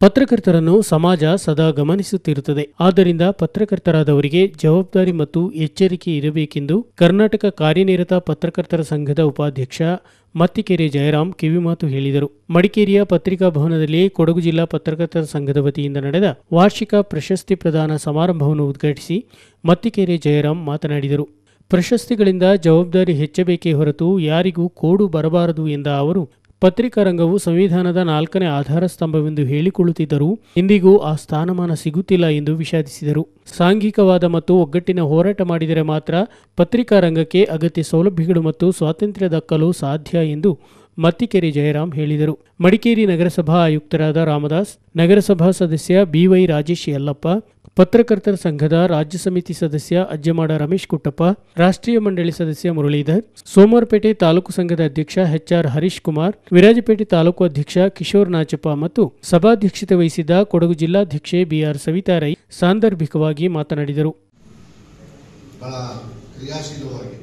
ಪತ್ರಕರ್ತರನ್ನು ಸಮಾಜ ಸದಾ ಗಮನಿಸುತ್ತಿರುತ್ತದೆ ಆದ್ದರಿಂದ ಪತ್ರಕರ್ತರಾದವರಿಗೆ ಜವಾಬ್ದಾರಿ ಮತ್ತು ಎಚ್ಚರಿಕೆ ಇರಬೇಕೆಂದು ಕರ್ನಾಟಕ ಕಾರ್ಯನಿರತ ಪತ್ರಕರ್ತರ ಸಂಘದ ಉಪಾಧ್ಯಕ್ಷ ಮತ್ತಿಕೆರೆ ಜಯರಾಮ್ ಕಿವಿಮಾತು ಹೇಳಿದರು ಮಡಿಕೇರಿಯ ಪತ್ರಿಕಾ ಭವನದಲ್ಲಿ ಕೊಡಗು ಜಿಲ್ಲಾ ಪತ್ರಕರ್ತರ ಸಂಘದ ವತಿಯಿಂದ ನಡೆದ ವಾರ್ಷಿಕ ಪ್ರಶಸ್ತಿ ಪ್ರದಾನ ಸಮಾರಂಭವನ್ನು ಉದ್ಘಾಟಿಸಿ ಮತ್ತಿಕೆರೆ ಜಯರಾಮ್ ಮಾತನಾಡಿದರು ಪ್ರಶಸ್ತಿಗಳಿಂದ ಜವಾಬ್ದಾರಿ ಹೆಚ್ಚಬೇಕೇ ಹೊರತು ಯಾರಿಗೂ ಕೋಡು ಬರಬಾರದು ಎಂದ ಅವರು ಪತ್ರಿಕಾ ರಂಗವು ಸಂವಿಧಾನದ ನಾಲ್ಕನೇ ಆಧಾರ ಸ್ತಂಭವೆಂದು ಹೇಳಿಕೊಳ್ಳುತ್ತಿದ್ದರೂ ಇಂದಿಗೂ ಆ ಸ್ಥಾನಮಾನ ಸಿಗುತ್ತಿಲ್ಲ ಎಂದು ವಿಷಾದಿಸಿದರು ಸಾಂಘಿಕವಾದ ಮತ್ತು ಒಗ್ಗಟ್ಟಿನ ಹೋರಾಟ ಮಾಡಿದರೆ ಮಾತ್ರ ಪತ್ರಿಕಾ ರಂಗಕ್ಕೆ ಅಗತ್ಯ ಸೌಲಭ್ಯಗಳು ಮತ್ತು ಸ್ವಾತಂತ್ರ್ಯ ದಕ್ಕಲು ಸಾಧ್ಯ ಎಂದು ಮತ್ತಿಕೆರೆ ಜಯರಾಮ್ ಹೇಳಿದರು ಮಡಿಕೇರಿ ನಗರಸಭಾ ಆಯುಕ್ತರಾದ ರಾಮದಾಸ್ ನಗರಸಭಾ ಸದಸ್ಯ ಬಿವೈ ರಾಜೇಶ್ ಯಲ್ಲಪ್ಪ ಪತ್ರಕರ್ತರ ಸಂಘದ ರಾಜ್ಯ ಸಮಿತಿ ಸದಸ್ಯ ಅಜ್ಜಮಾಡ ರಮೇಶ್ ಕುಟ್ಟಪ್ಪ ರಾಷ್ಟ್ರೀಯ ಮಂಡಳಿ ಸದಸ್ಯ ಮುರಳೀಧರ್ ಸೋಮವಾರಪೇಟೆ ತಾಲೂಕು ಸಂಘದ ಅಧ್ಯಕ್ಷ ಎಚ್ಆರ್ ಹರೀಶ್ ಕುಮಾರ್ ವಿರಾಜಪೇಟೆ ತಾಲೂಕು ಅಧ್ಯಕ್ಷ ಕಿಶೋರ್ ನಾಚಪ್ಪ ಮತ್ತು ಸಭಾಧ್ಯಕ್ಷತೆ ವಹಿಸಿದ್ದ ಕೊಡಗು ಜಿಲ್ಲಾಧ್ಯಕ್ಷೆ ಬಿಆರ್ ಸವಿತಾ ರೈ ಸಾಂದರ್ಭಿಕವಾಗಿ ಮಾತನಾಡಿದರು ಬಹಳ ಕ್ರಿಯಾಶೀಲವಾಗಿ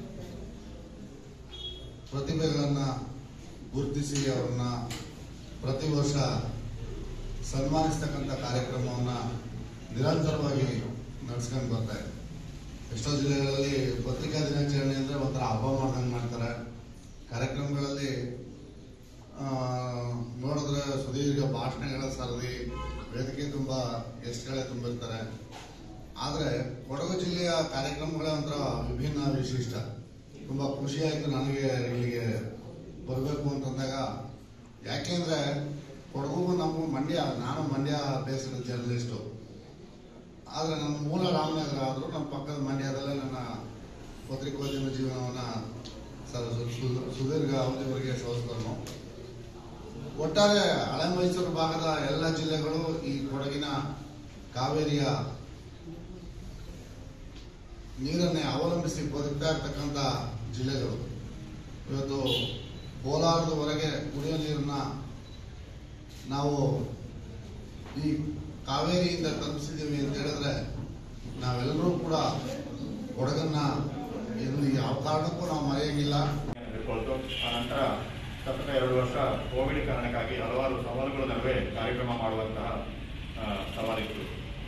ಪ್ರತಿಭೆಗಳನ್ನು ಗುರುತಿಸಿ ಅವರನ್ನ ಪ್ರತಿ ವರ್ಷ ಸನ್ಮಾನಿಸ್ತಕ್ಕಂಥ ಕಾರ್ಯಕ್ರಮವನ್ನು ನಿರಂತರವಾಗಿ ನಡೆಸ್ಕೊಂಡು ಬರ್ತಾ ಇದೆ ಎಷ್ಟೋ ಜಿಲ್ಲೆಗಳಲ್ಲಿ ಪತ್ರಿಕಾ ದಿನಾಚರಣೆ ಅಂದರೆ ಒಂಥರ ಹಬ್ಬ ಮಾಡ್ದಂಗೆ ಮಾಡ್ತಾರೆ ಕಾರ್ಯಕ್ರಮಗಳಲ್ಲಿ ಆ, ನೋಡಿದ್ರೆ ಸುದೀರ್ಘ ಭಾಷಣಗಳ ಸರದಿ ವೇದಿಕೆ ತುಂಬ ಗೆಸ್ಟ್ಗಳೇ ತುಂಬಿರ್ತಾರೆ ಆದರೆ ಕೊಡಗು ಜಿಲ್ಲೆಯ ಕಾರ್ಯಕ್ರಮಗಳೇ ಒಂಥರ ವಿಭಿನ್ನ ವಿಶಿಷ್ಟ ತುಂಬ ಖುಷಿ ಆಯಿತು ನನಗೆ ಇಲ್ಲಿಗೆ ಬರಬೇಕು ಅಂತಂದಾಗ ಯಾಕೆಂದ್ರೆ ಕೊಡಗು ನಮ್ಮ ಮಂಡ್ಯ ನಾನು ಮಂಡ್ಯ ಬೇಸ್ಡ್ ಜರ್ನಲಿಸ್ಟು ಆದರೆ ನನ್ನ ಮೂಲ ರಾಮನಗರ ಆದರೂ ನಮ್ಮ ಪಕ್ಕದ ಮಂಡ್ಯದಲ್ಲೇ ನನ್ನ ಪತ್ರಿಕೋದ್ಯಮ ಜೀವನವನ್ನು ಸುದೀರ್ಘ ಅವಧಿವರೆಗೆ ಸೋಸ್ತನು ಒಟ್ಟಾರೆ ಹಳೆ ಮೈಸೂರು ಭಾಗದ ಎಲ್ಲ ಜಿಲ್ಲೆಗಳು ಈ ಕೊಡಗಿನ ಕಾವೇರಿಯ ನೀರನ್ನೇ ಅವಲಂಬಿಸಿ ಬದುಕ್ತಾ ಇರ್ತಕ್ಕಂಥ ಜಿಲ್ಲೆಗಳು ಇವತ್ತು ಕೋಲಾರದವರೆಗೆ ಕುಡಿಯೋ ನೀರನ್ನ ನಾವು ಈ ಕಾವೇರಿಯಿಂದ ತಲುಪಿಸಿದ್ದೀವಿ ಅಂತ ಹೇಳಿದ್ರೆ ನಾವೆಲ್ಲರೂ ಕೂಡ ಕೊಡಗನ್ನ ಎಲ್ಲಿ ಯಾವ ಕಾರಣಕ್ಕೂ ನಾವು ಮರೆಯಂಗಿಲ್ಲ ತೆಗೆದುಕೊಳ್ತು ಆ ನಂತರ ಸತತ ಎರಡು ವರ್ಷ ಕೋವಿಡ್ ಕಾರಣಕ್ಕಾಗಿ ಹಲವಾರು ಸವಾಲುಗಳ ನಡುವೆ ಕಾರ್ಯಕ್ರಮ ಮಾಡುವಂತಹ ಆ, ಸವಾಲಿತ್ತು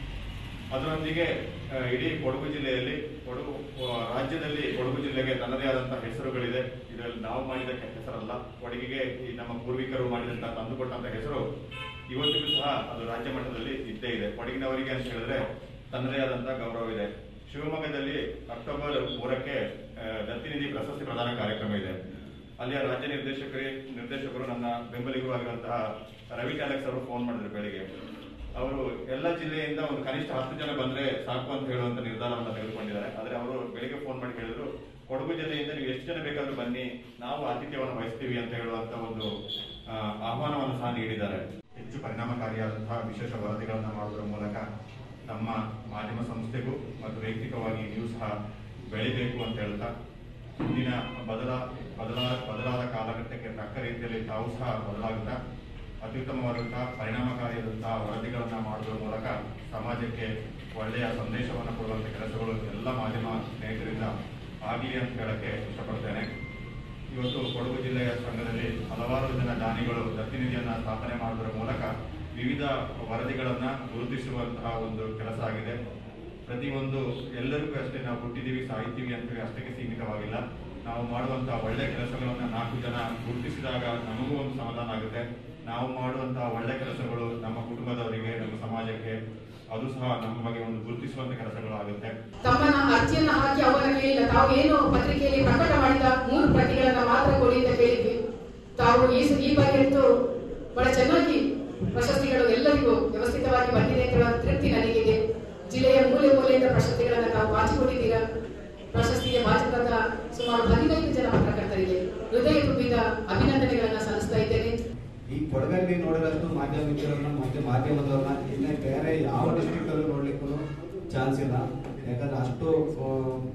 ಅದರೊಂದಿಗೆ ಆ, ಇಡೀ ಕೊಡಗು ಜಿಲ್ಲೆಯಲ್ಲಿ ಕೊಡಗು ಆ, ರಾಜ್ಯದಲ್ಲಿ ಕೊಡಗು ಜಿಲ್ಲೆಗೆ ತನ್ನದೇ ಆದಂತಹ ಹೆಸರುಗಳಿದೆ ಇದರಲ್ಲಿ ನಾವು ಮಾಡಿದ ಹೆಸರಲ್ಲ ಕೊಡಗಿಗೆ ಈ ನಮ್ಮ ಪೂರ್ವಿಕರು ಮಾಡಿದಂತಹ ತಂದುಕೊಟ್ಟಂತಹ ಹೆಸರು ಇವತ್ತಿಗೂ ಸಹ ಅದು ರಾಜ್ಯ ಮಟ್ಟದಲ್ಲಿ ಇದ್ದೇ ಇದೆ ಕೊಡಗಿನವರಿಗೆ ಅಂತ ಹೇಳಿದ್ರೆ ತನ್ನದೇ ಆದಂತಹ ಗೌರವ ಇದೆ ಶಿವಮೊಗ್ಗದಲ್ಲಿ ಅಕ್ಟೋಬರ್ ಮೂರಕ್ಕೆ ಆ, ದತ್ತಿನಿಧಿ ಪ್ರಶಸ್ತಿ ಪ್ರದಾನ ಕಾರ್ಯಕ್ರಮ ಇದೆ ಅಲ್ಲಿಯ ರಾಜ್ಯ ನಿರ್ದೇಶಕರಿ ನಿರ್ದೇಶಕರು ನನ್ನ ಬೆಂಬಲಿಗರು ಆಗಿರುವಂತಹ ರವಿ ಚಾಲಕ್ಸ್ ಅವರು ಫೋನ್ ಮಾಡಿದ್ರು ಬೆಳಿಗ್ಗೆ ಅವರು ಎಲ್ಲ ಜಿಲ್ಲೆಯಿಂದ ಒಂದು ಕನಿಷ್ಠ ಹತ್ತು ಜನ ಬಂದ್ರೆ ಸಾಕು ಅಂತ ಹೇಳುವಂತ ನಿರ್ಧಾರವನ್ನು ತೆಗೆದುಕೊಂಡಿದ್ದಾರೆ ಆದ್ರೆ ಅವರು ಬೆಳಿಗ್ಗೆ ಫೋನ್ ಮಾಡಿ ಹೇಳಿದ್ರು ಕೊಡಗು ಜಿಲ್ಲೆಯಿಂದ ನೀವು ಎಷ್ಟು ಜನ ಬೇಕಾದ್ರೂ ಬನ್ನಿ ನಾವು ಆತಿಥ್ಯವನ್ನು ವಹಿಸ್ತೀವಿ ಅಂತ ಹೇಳುವಂತ ಒಂದು ಆ, ಆಹ್ವಾನವನ್ನು ಸಹ ನೀಡಿದ್ದಾರೆ ಹೆಚ್ಚು ಪರಿಣಾಮಕಾರಿಯಾದಂತಹ ವಿಶೇಷ ವರದಿಗಳನ್ನು ಮಾಡುವುದರ ಮೂಲಕ ನಮ್ಮ ಮಾಧ್ಯಮ ಸಂಸ್ಥೆಗೂ ಮತ್ತು ವೈಯಕ್ತಿಕವಾಗಿ ನೀವು ಸಹ ಬೆಳಿಬೇಕು ಅಂತ ಹೇಳ್ತಾ ಮುಂದಿನ ಬದಲಾ ಬದಲಾ ಬದಲಾದ ಕಾಲಘಟ್ಟಕ್ಕೆ ತಕ್ಕ ರೀತಿಯಲ್ಲಿ ತಾವು ಸಹ ಬದಲಾಗುತ್ತಾ ಅತ್ಯುತ್ತಮವಾದಂತಹ ಪರಿಣಾಮಕಾರಿಯಾದಂತಹ ವರದಿಗಳನ್ನು ಮಾಡುವುದರ ಮೂಲಕ ಸಮಾಜಕ್ಕೆ ಒಳ್ಳೆಯ ಸಂದೇಶವನ್ನು ಕೊಡುವಂಥ ಕೆಲಸಗಳು ಎಲ್ಲ ಮಾಧ್ಯಮ ಸ್ನೇಹಿತರಿಂದ ಆಗಲಿ ಅಂತ ಹೇಳಕ್ಕೆ ಇಷ್ಟಪಡ್ತೇನೆ ಇವತ್ತು ಕೊಡಗು ಜಿಲ್ಲೆಯ ಸಂಘದಲ್ಲಿ ಹಲವಾರು ಜನ ದಾನಿಗಳು ದತ್ತಿನಿಧಿಯನ್ನ ಸ್ಥಾಪನೆ ಮಾಡುವುದರ ಮೂಲಕ ವಿವಿಧ ವರದಿಗಳನ್ನ ಗುರುತಿಸುವಂತಹ ಒಂದು ಕೆಲಸ ಆಗಿದೆ ಪ್ರತಿಯೊಂದು ಎಲ್ಲರಿಗೂ ಅಷ್ಟೇ ನಾವು ಹುಟ್ಟಿದೀವಿ ಸಾಹಿತೀವಿ ಅಂತ ಅಷ್ಟಕ್ಕೆ ಸೀಮಿತವಾಗಿಲ್ಲ ನಾವು ಮಾಡುವಂತಹ ಒಳ್ಳೆ ಕೆಲಸಗಳನ್ನ ನಾಲ್ಕು ಜನ ಗುರುತಿಸಿದಾಗ ನಮಗೂ ಒಂದು ಸಮಾಧಾನ ಆಗುತ್ತೆ ನಾವು ಮಾಡುವಂತಹ ಒಳ್ಳೆ ಕೆಲಸಗಳು ನಮ್ಮ ಕುಟುಂಬದವರಿಗೆ ನಮ್ಮ ಸಮಾಜಕ್ಕೆ ಅದು ಸಹ ನಮ್ಮ ಬಗ್ಗೆ ಒಂದು ಗುರುತಿಸುವಂತ ಕೆಲಸಗಳು ಆಗುತ್ತೆ ತಮ್ಮನ್ನ ಅರ್ಜಿಯನ್ನ ಹಾಕಿ ಅವರ ಕೇಳಿಲ್ಲ ತಾವು ಏನು ಪತ್ರಿಕೆಯಲ್ಲಿ ಪ್ರಕಟ ಮಾಡಿದ ಮೂರು ಪ್ರತಿಗಳನ್ನ ಮಾತ್ರ ಕೊಡಿ ಅಂತ ಕೇಳಿದ್ವಿ ತಾವು ಈ ಈ ಬಾರಿ ಅಂತೂ ಬಹಳ ಚೆನ್ನಾಗಿ ಪ್ರಶಸ್ತಿಗಳು ಎಲ್ಲರಿಗೂ ವ್ಯವಸ್ಥಿತವಾಗಿ ಬಂದಿದೆ ಅಂತ ಹೇಳುವ ತೃಪ್ತಿ ನನಗಿದೆ ಜಿಲ್ಲೆಯ ಮೂಲೆ ಮೂಲೆಯಿಂದ ಪ್ರಶಸ್ತಿಗಳನ್ನ ತಾವು ಬಾಚಿಕೊಂಡಿದ್ದೀರಾ ಪ್ರಶಸ್ತಿಗೆ ಬಾಚಿದಂತ ಸುಮಾರು ಹದಿನೈದು ಜನ ಪತ್ರಕರ್ತರಿಗೆ ಹೃದಯ ತುಂಬಿದ ಅಭಿನಂದನೆಗಳನ್ನ ಸಲ್ಲಿಸ್ತಾ ಇದ್ದೇನೆ ಈ ಕೊಡಗಲ್ಲಿ ನೋಡಿದಷ್ಟು ಮಾಧ್ಯಮ ಮಿತ್ರರನ್ನ ಮತ್ತೆ ಮಾಧ್ಯಮದವ್ರನ್ನ ಇನ್ನೇ ಬೇರೆ ಯಾವ ಡಿಸ್ಟ್ರಿಕ್ಟ್ ಅಲ್ಲೂ ನೋಡ್ಲಿಕ್ಕೂ ಚಾನ್ಸ್ ಇಲ್ಲ ಯಾಕಂದ್ರೆ ಅಷ್ಟು ಆ,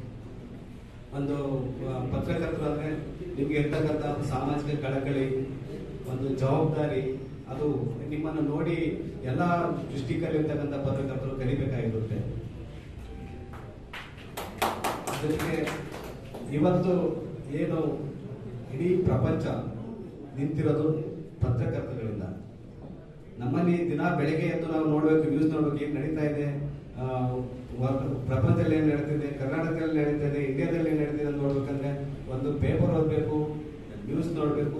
ಒಂದು ಆ, ಪತ್ರಕರ್ತರಾದ್ರೆ ನಿಮ್ಗೆ ಇರ್ತಕ್ಕಂಥ ಒಂದು ಸಾಮಾಜಿಕ ಕಳಕಳಿ ಒಂದು ಜವಾಬ್ದಾರಿ ಅದು ನಿಮ್ಮನ್ನು ನೋಡಿ ಎಲ್ಲ ಡಿಸ್ಟಿಕ್ ಅಲ್ಲಿ ಇರ್ತಕ್ಕಂಥ ಪತ್ರಕರ್ತರು ಕಲಿಬೇಕಾಗಿರುತ್ತೆ ಜೊತೆಗೆ ಇವತ್ತು ಏನು ಇಡೀ ಪ್ರಪಂಚ ನಿಂತಿರೋದು ಪತ್ರಕರ್ತಗಳಿಂದ ನಮ್ಮಲ್ಲಿ ದಿನ ಬೆಳಗ್ಗೆ ಎದ್ದು ನಾವು ನೋಡ್ಬೇಕು ನ್ಯೂಸ್ ನೋಡ್ಬೇಕು ಏನ್ ನಡೀತಾ ಇದೆ ಆ, ವ- ಪ್ರಪಂಚದಲ್ಲಿ ಏನ್ ನಡೀತಿದೆ ಕರ್ನಾಟಕದಲ್ಲಿ ನಡೀತಾ ಇದೆ ಇಂಡಿಯಾದಲ್ಲಿ ಏನ್ ನಡೀತಿದೆ ಅಂತ ನೋಡ್ಬೇಕಂದ್ರೆ ಒಂದು ಪೇಪರ್ ಓದ್ಬೇಕು ನ್ಯೂಸ್ ನೋಡ್ಬೇಕು